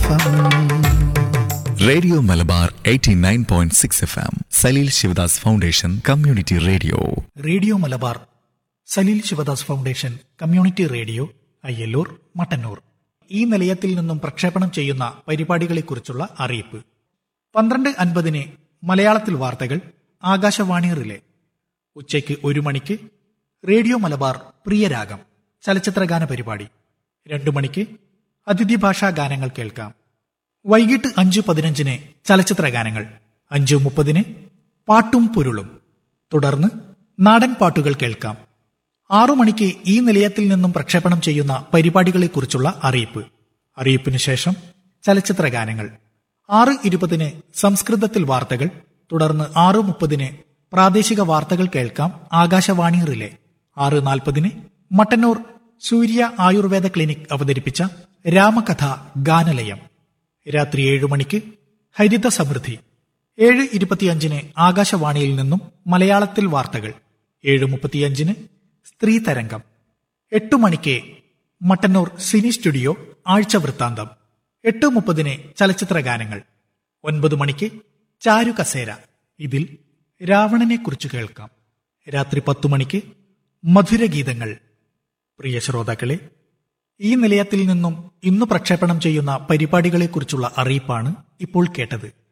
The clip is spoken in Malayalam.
F radio Malabar 89.6 point six F M Saleel Sivadas foundation community radio radio Malabar Saleel Sivadas foundation community radio Ayyallur Mattannur ഈ നിലയത്തിൽ നിന്നും പ്രക്ഷേപണം ചെയ്യുന്ന പരിപാടികളെക്കുറിച്ചുള്ള അറിയിപ്പ് പന്ത്രണ്ട് അൻപതിന് മലയാളത്തിൽ വാർത്തകൾ ആകാശവാണി റിലേ ഉച്ചയ്ക്ക് ഒരു മണിക്ക് റേഡിയോ മലബാർ പ്രിയരാഗം ചലച്ചിത്രഗാന പരിപാടി രണ്ടു മണിക്ക് അതിഥി ഭാഷാ ഗാനങ്ങൾ കേൾക്കാം വൈകിട്ട് അഞ്ച് പതിനഞ്ചിന് ചലച്ചിത്ര ഗാനങ്ങൾ അഞ്ച് മുപ്പതിന് പാട്ടും പൊരുളും തുടർന്ന് നാടൻ പാട്ടുകൾ കേൾക്കാം ആറു മണിക്ക് ഈ നിലയത്തിൽ നിന്നും പ്രക്ഷേപണം ചെയ്യുന്ന പരിപാടികളെക്കുറിച്ചുള്ള അറിയിപ്പ് അറിയിപ്പിന് ശേഷം ചലച്ചിത്ര ഗാനങ്ങൾ ആറ് ഇരുപതിന് സംസ്കൃതത്തിൽ വാർത്തകൾ തുടർന്ന് ആറ് മുപ്പതിന് പ്രാദേശിക വാർത്തകൾ കേൾക്കാം ആകാശവാണി റിലേ ആറ് നാൽപ്പതിന് മട്ടന്നൂർ സൂര്യ ആയുർവേദ ക്ലിനിക് അവതരിപ്പിച്ച രാമകഥ ഗാനലയം രാത്രി ഏഴു മണിക്ക് ഹരിത സമൃദ്ധി ഏഴ് ഇരുപത്തിയഞ്ചിന് ആകാശവാണിയിൽ നിന്നും മലയാളത്തിൽ വാർത്തകൾ ഏഴ് മുപ്പത്തിയഞ്ചിന് സ്ത്രീ തരംഗം എട്ടു മണിക്ക് മട്ടന്നൂർ സിനി സ്റ്റുഡിയോ ആഴ്ച വൃത്താന്തം എട്ട് മുപ്പതിന് ചലച്ചിത്ര ഗാനങ്ങൾ ഒൻപത് മണിക്ക് ചാരു കസേര ഇതിൽ രാവണനെ കുറിച്ച് കേൾക്കാം രാത്രി പത്തു മണിക്ക് മധുരഗീതങ്ങൾ പ്രിയ ശ്രോതാക്കളെ ഈ നിലയത്തിൽ നിന്നും ഇന്ന് പ്രക്ഷേപണം ചെയ്യുന്ന പരിപാടികളെക്കുറിച്ചുള്ള അറിയിപ്പാണ് ഇപ്പോൾ കേട്ടത്